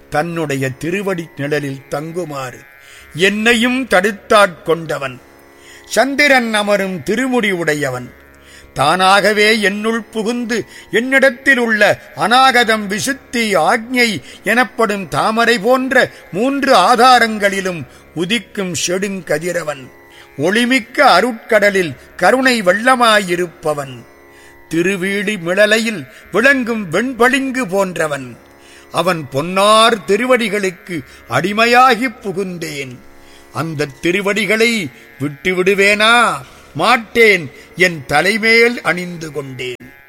தன்னுடைய திருவடி நிழலில் தங்குமாறு என்னையும் தடுத்தாட்கொண்டவன் சந்திரன் அமரும் திருமுடி உடையவன் தானாகவே என்னுள் புகுந்து என்னிடத்தில் உள்ள அநாகதம் விசுத்தி ஆக்ஞை எனப்படும் தாமரை போன்ற மூன்று ஆதாரங்களிலும் உதிக்கும் செடுங்கதிரவன் ஒளிமிக்க அருட்கடலில் கருணை வெள்ளமாயிருப்பவன் திருவீழி மிளலையில் விளங்கும் வெண்பளிங்கு போன்றவன் அவன் பொன்னார் திருவடிகளுக்கு அடிமையாகிப் புகுந்தேன் அந்த திருவடிகளை விட்டு விடுவேனா மாட்டேன் என் தலைமேல் அணிந்து கொண்டேன்